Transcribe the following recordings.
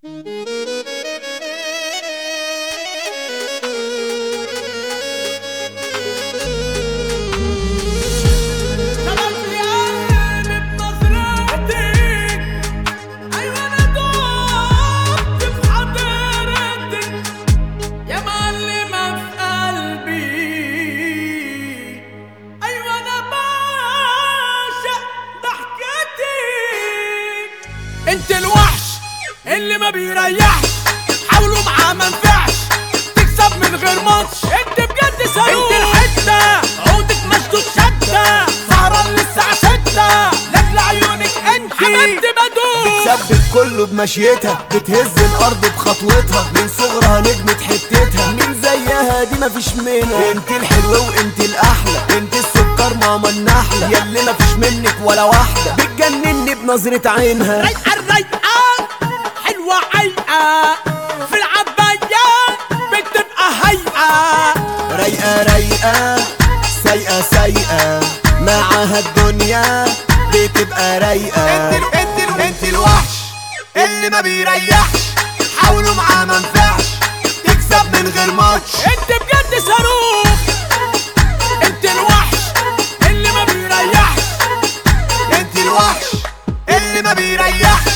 انت الوحش اللي ما بيريحش حاولوا معاه ما نفعش تكسب من غير ماتش انت بجد صاروخ انت الحته عودك مشدود شده سهران للساعه 6 لاجل عيونك انت حبيبتي بدوخ بتثبت كله بمشيتها بتهز الارض بخطوتها من صغرها نجمة حتتها مين زيها دي مفيش منها انت الحلوة وانت الاحلى انت السكر ماما النحلة ياللي مفيش منك ولا واحدة بتجنني بنظرة عينها رايقه الرايقه حلوه عيقه في العبايه بتبقى هيئه رايقة رايقة سايقة سايقة معاها الدنيا بتبقى رايقة انت انت انت الوحش اللي ما بيريحش حاولوا معاه ما نفعش تكسب من غير ماتش انت بجد صاروخ انت الوحش اللي ما بيريحش انت الوحش اللي ما بيريحش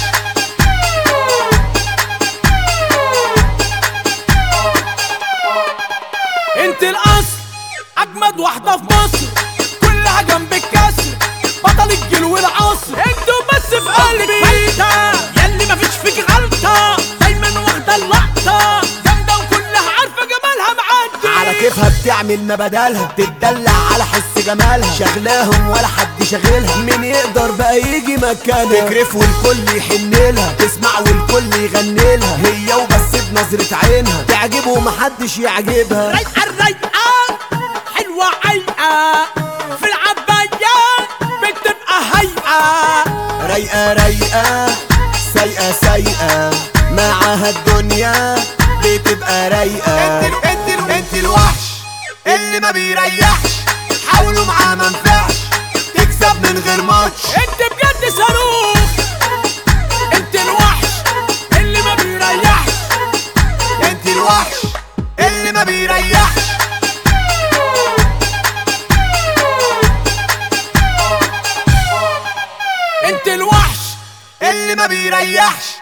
انت الاصل اجمد واحده في مصر كلها جنب الكسر بطل الجيل والعصر انتوا بس في قلبي فايته ياللي مفيش فيك غلطه دايما واخده اللقطه جامده وكلها عارفه جمالها معدي على كيفها بتعمل ما بدالها تتدلع على حس جمالها شغلاهم ولا حد شاغلها مين يقدر بقى يجي مكانها تكرف والكل يحن لها تسمع والكل يغني لها هي وبس بنظرة عينها تعجبه ومحدش يعجبها رايقه الرايقه حلوه عيقه في العبايه بتبقى هيئه رايقة رايقة سايقة سايقة معاها الدنيا بتبقى رايقة انت انت انت الوحش اللي ما بيريحش حاولوا معاه ما نفعش تكسب من غير ماتش انت بجد صاروخ انت الوحش اللي ما بيريحش انت الوحش اللي ما بيريحش انت الوحش اللي ما بيريحش